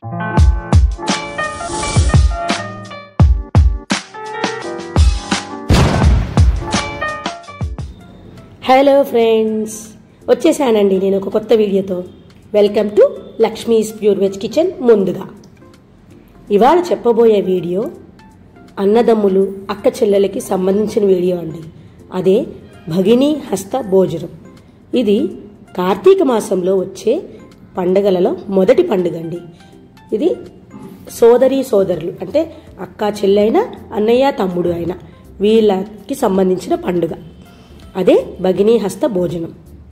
hello friends వచ్చేసానండి నేను ఒక కొత్త వీడియోతో welcome to Lakshmi's pure veg kitchen ముందుగా ఇవాళ చెప్పబోయే వీడియో అన్నదమ్ములు అక్క చెల్లెలకి సంబంధించిన వీడియో అండి అదే భగినీ హస్త భోజనం ఇది కార్తీక మాసంలో వచ్చే పండగలలో మొదటి పండుగ అండి ఇది సోదరి సోదరులు అంటే అక్క చెల్లెైన అన్నయ్య తమ్ముడు అయిన వీళ్ళకి సంబంధించిన పండుగ అదే భగినీ హస్త భోజనం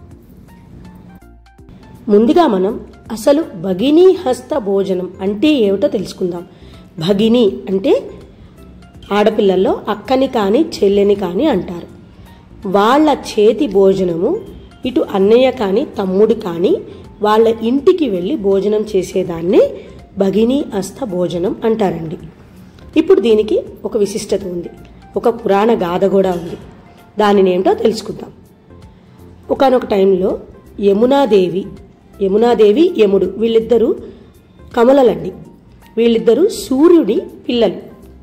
ముందుగా మనం అసలు భగినీ హస్త భోజనం అంటే ఏమిటో తెలుసుకుందాం భగిని అంటే ఆడపిల్లల్లో అక్కని కానీ చెల్లెని కానీ అంటారు వాళ్ళ చేతి భోజనము ఇటు అన్నయ్య కానీ తమ్ముడు కానీ వాళ్ళ ఇంటికి వెళ్ళి భోజనం చేసేదాన్ని భగినీ హస్త భోజనం అంటారండి ఇప్పుడు దీనికి ఒక విశిష్టత ఉంది ఒక పురాణ గాథ కూడా ఉంది దానిని ఏంటో తెలుసుకుందాం ఒకనొక టైంలో యమునాదేవి యమునాదేవి యముడు వీళ్ళిద్దరూ కమలలండి వీళ్ళిద్దరూ సూర్యుడి పిల్లలు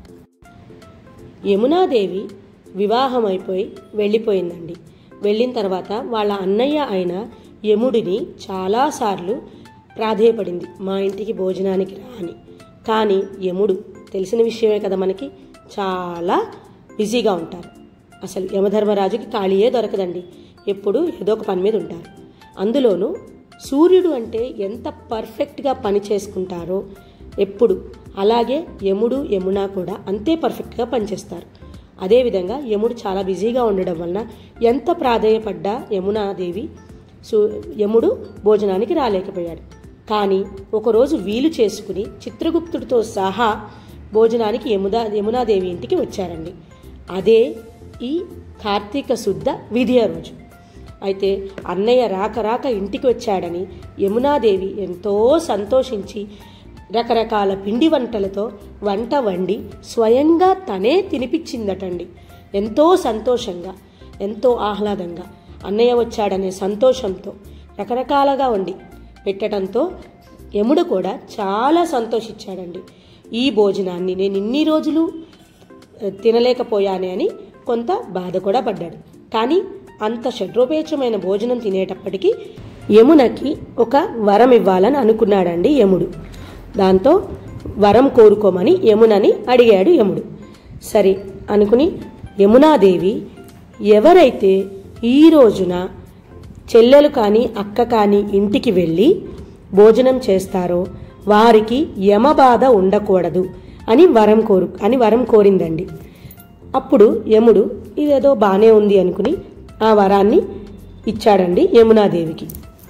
యమునాదేవి వివాహం అయిపోయి వెళ్ళిపోయిందండి వెళ్ళిన తర్వాత వాళ్ళ అన్నయ్య అయిన యముడిని చాలాసార్లు ప్రాధేయపడింది మా ఇంటికి భోజనానికి రా అని కానీ యముడు తెలిసిన విషయమే కదా మనకి చాలా బిజీగా ఉంటారు అసలు యమధర్మరాజుకి ఖాళీయే దొరకదండి ఎప్పుడు ఏదో ఒక పని మీద ఉంటారు అందులోనూ సూర్యుడు అంటే ఎంత పర్ఫెక్ట్గా పని చేసుకుంటారో ఎప్పుడు అలాగే యముడు యమున కూడా అంతే పర్ఫెక్ట్గా పనిచేస్తారు అదేవిధంగా యముడు చాలా బిజీగా ఉండడం వలన ఎంత ప్రాధేయపడ్డా యమునాదేవి సు యముడు భోజనానికి రాలేకపోయాడు కానీ ఒకరోజు వీలు చేసుకుని చిత్రగుప్తుడితో సహా భోజనానికి యముదా యమునాదేవి ఇంటికి వచ్చారండి అదే ఈ కార్తీక శుద్ధ విధియ రోజు అయితే అన్నయ్య రాక రాక ఇంటికి వచ్చాడని యమునాదేవి ఎంతో సంతోషించి రకరకాల పిండి వంటలతో వంట వండి స్వయంగా తనే తినిపించిందటండి ఎంతో సంతోషంగా ఎంతో ఆహ్లాదంగా అన్నయ్య వచ్చాడనే సంతోషంతో రకరకాలుగా వండి పెట్టడంతో యముడు కూడా చాలా సంతోషించాడండి ఈ భోజనాన్ని నేను ఇన్ని రోజులు తినలేకపోయానే అని కొంత బాధ కూడా పడ్డాడు కానీ అంత షడ్రోపేచమైన భోజనం తినేటప్పటికీ యమునకి ఒక వరం ఇవ్వాలని అనుకున్నాడండి యముడు దాంతో వరం కోరుకోమని యమునని అడిగాడు యముడు సరే అనుకుని యమునాదేవి ఎవరైతే ఈ రోజున చెల్లెలు కానీ అక్క కానీ ఇంటికి వెళ్ళి భోజనం చేస్తారో వారికి యమబాధ ఉండకూడదు అని వరం కోరు అని వరం కోరిందండి అప్పుడు యముడు ఇదేదో బాగానే ఉంది అనుకుని ఆ వరాన్ని ఇచ్చాడండి యమునాదేవికి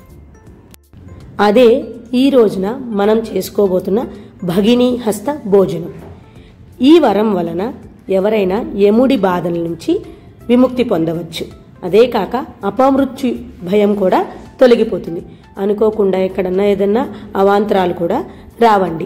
అదే ఈ రోజున మనం చేసుకోబోతున్న భగినీ హస్త భోజనం ఈ వరం వలన ఎవరైనా యముడి బాధల నుంచి విముక్తి పొందవచ్చు అదే కాక అపమృత్యు భయం కూడా తొలగిపోతుంది అనుకోకుండా ఎక్కడన్నా ఏదన్నా అవాంతరాలు కూడా రావండి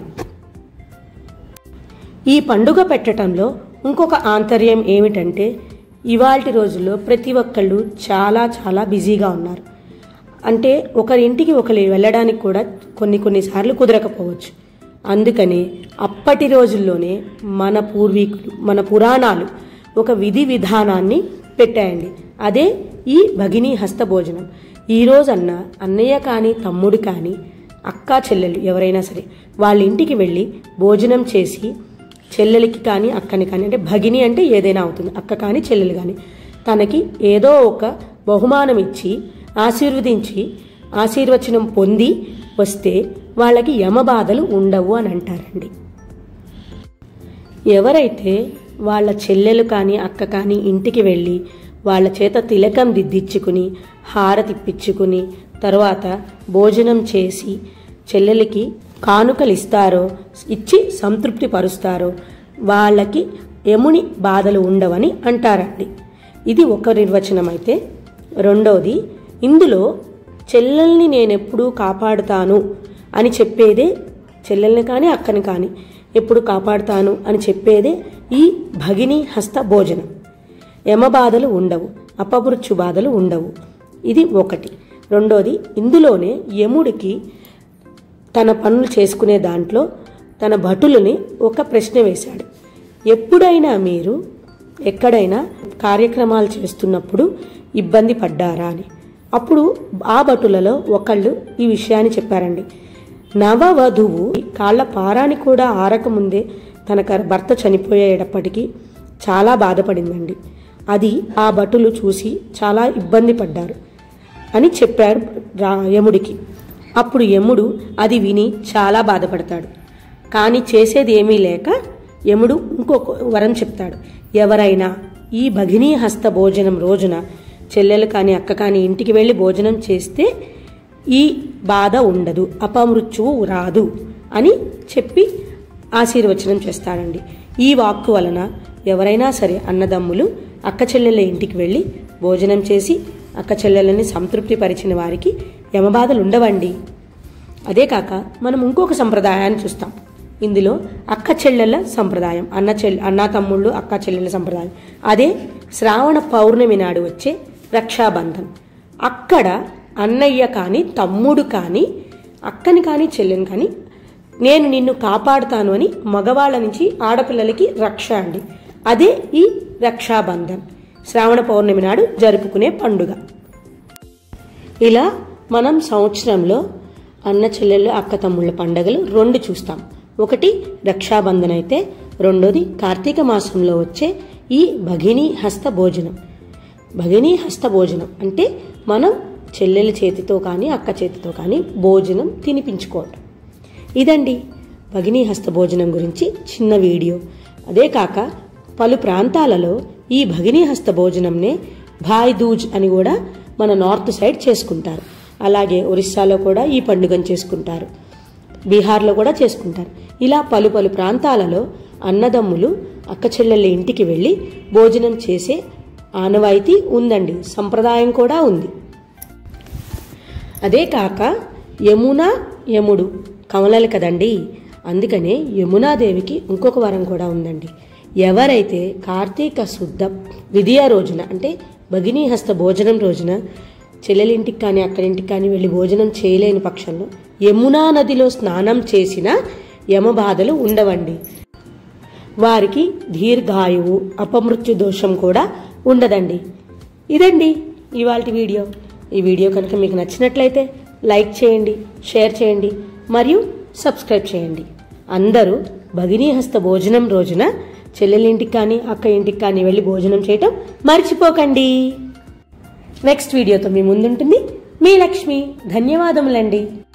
ఈ పండుగ పెట్టడంలో ఇంకొక ఆంతర్యం ఏమిటంటే ఇవాల్టి రోజుల్లో ప్రతి ఒక్కళ్ళు చాలా చాలా బిజీగా ఉన్నారు అంటే ఒకరింటికి ఒకరు వెళ్ళడానికి కూడా కొన్ని కొన్నిసార్లు కుదరకపోవచ్చు అందుకనే అప్పటి రోజుల్లోనే మన పూర్వీకులు మన పురాణాలు ఒక విధి విధానాన్ని పెట్టాయండి అదే ఈ భగినీ హస్త భోజనం ఈ రోజన్న అన్నయ్య కానీ తమ్ముడు కానీ అక్క చెల్లెలు ఎవరైనా సరే వాళ్ళ ఇంటికి వెళ్ళి భోజనం చేసి చెల్లెలకి కానీ అక్కని కానీ అంటే భగిని అంటే ఏదైనా అవుతుంది అక్క కానీ చెల్లెలు కానీ తనకి ఏదో ఒక బహుమానం ఇచ్చి ఆశీర్వదించి ఆశీర్వచనం పొంది వస్తే వాళ్ళకి యమబాధలు ఉండవు అని అంటారండి ఎవరైతే వాళ్ళ చెల్లెలు కానీ అక్క కానీ ఇంటికి వెళ్ళి వాళ్ళ చేత తిలకం దిద్దించుకుని హారతిప్పించుకుని తర్వాత భోజనం చేసి చెల్లెలకి కానుకలు ఇస్తారో ఇచ్చి సంతృప్తి పరుస్తారో వాళ్ళకి యముని బాధలు ఉండవని అంటారండి ఇది ఒక నిర్వచనం అయితే రెండవది ఇందులో చెల్లెల్ని నేనెప్పుడూ కాపాడుతాను అని చెప్పేదే చెల్లెల్ని కానీ అక్కని కానీ ఎప్పుడు కాపాడుతాను అని చెప్పేదే ఈ భగిని హస్త భోజనం యమ బాధలు ఉండవు అపమృత్యు బాధలు ఉండవు ఇది ఒకటి రెండోది ఇందులోనే యముడికి తన పనులు చేసుకునే దాంట్లో తన భటులని ఒక ప్రశ్న వేశాడు ఎప్పుడైనా మీరు ఎక్కడైనా కార్యక్రమాలు చేస్తున్నప్పుడు ఇబ్బంది పడ్డారా అని అప్పుడు ఆ భటులలో ఒకళ్ళు ఈ విషయాన్ని చెప్పారండి నవవధువు కాళ్ళ పారాని కూడా ఆరకముందే తన కర్- భర్త చనిపోయేటప్పటికీ చాలా బాధపడిందండి అది ఆ భటులు చూసి చాలా ఇబ్బంది పడ్డారు అని చెప్పాడు రా- యముడికి అప్పుడు యముడు అది విని చాలా బాధపడతాడు కానీ చేసేది ఏమీ లేక యముడు ఇంకొక వరం చెప్తాడు ఎవరైనా ఈ భగినీ హస్త భోజనం రోజున చెల్లెలు కానీ అక్క కానీ ఇంటికి వెళ్ళి భోజనం చేస్తే ఈ బాధ ఉండదు అపమృత్యువు రాదు అని చెప్పి ఆశీర్వచనం చేస్తాడండి ఈ వాక్కు వలన ఎవరైనా సరే అన్నదమ్ములు అక్క చెల్లెళ్ళ ఇంటికి వెళ్ళి భోజనం చేసి అక్క చెల్లెలని సంతృప్తి పరిచిన వారికి యమబాధలు ఉండవండి అదే కాక మనం ఇంకొక సంప్రదాయాన్ని చూస్తాం ఇందులో అక్క చెల్లెళ్ళ సంప్రదాయం అన్న చెల్ అన్న తమ్ముళ్ళు అక్క చెల్లెళ్ళ సంప్రదాయం అదే శ్రావణ పౌర్ణమి నాడు వచ్చే రక్షాబంధన్ అక్కడ అన్నయ్య కానీ తమ్ముడు కానీ అక్కని కానీ చెల్లెని కానీ నేను నిన్ను కాపాడుతాను అని మగవాళ్ళ నుంచి ఆడపిల్లలకి రక్ష అండి అదే ఈ రక్షాబంధన్ శ్రావణ పౌర్ణమి నాడు జరుపుకునే పండుగ ఇలా మనం సంవత్సరంలో అన్న చెల్లెళ్ళు అక్క తమ్ముళ్ళ పండుగలు రెండు చూస్తాం ఒకటి రక్షాబంధన్ అయితే రెండోది కార్తీక మాసంలో వచ్చే ఈ భగినీ హస్త భోజనం భగినీ హస్త భోజనం అంటే మనం చెల్లెల చేతితో కానీ అక్క చేతితో కానీ భోజనం తినిపించుకోవటం ఇదండి భగినీ హస్త భోజనం గురించి చిన్న వీడియో అదే కాక పలు ప్రాంతాలలో ఈ భగినీ హస్త భోజనంనే భాయ్ దూజ్ అని కూడా మన నార్త్ సైడ్ చేసుకుంటారు అలాగే ఒరిస్సాలో కూడా ఈ పండుగను చేసుకుంటారు బీహార్లో కూడా చేసుకుంటారు ఇలా పలు పలు ప్రాంతాలలో అన్నదమ్ములు అక్క చెల్లెళ్ళ ఇంటికి వెళ్ళి భోజనం చేసే ఆనవాయితీ ఉందండి సంప్రదాయం కూడా ఉంది అదే కాక యమున యముడు కమలలు కదండి అందుకనే యమునాదేవికి ఇంకొక వరం కూడా ఉందండి ఎవరైతే కార్తీక శుద్ధ విధియ రోజున అంటే భగినీ హస్త భోజనం రోజున చెల్లెలింటికి కానీ అక్కడింటికి కానీ వెళ్ళి భోజనం చేయలేని పక్షంలో యమునా నదిలో స్నానం చేసిన యమబాధలు ఉండవండి వారికి దీర్ఘాయువు అపమృత్యు దోషం కూడా ఉండదండి ఇదండి ఇవాళ వీడియో ఈ వీడియో కనుక మీకు నచ్చినట్లయితే లైక్ చేయండి షేర్ చేయండి మరియు సబ్స్క్రైబ్ చేయండి అందరూ భగినీ హస్త భోజనం రోజున చెల్లెలింటికి కానీ అక్క ఇంటికి కానీ వెళ్ళి భోజనం చేయటం మర్చిపోకండి నెక్స్ట్ వీడియోతో మీ ముందుంటుంది మీ లక్ష్మి ధన్యవాదములండి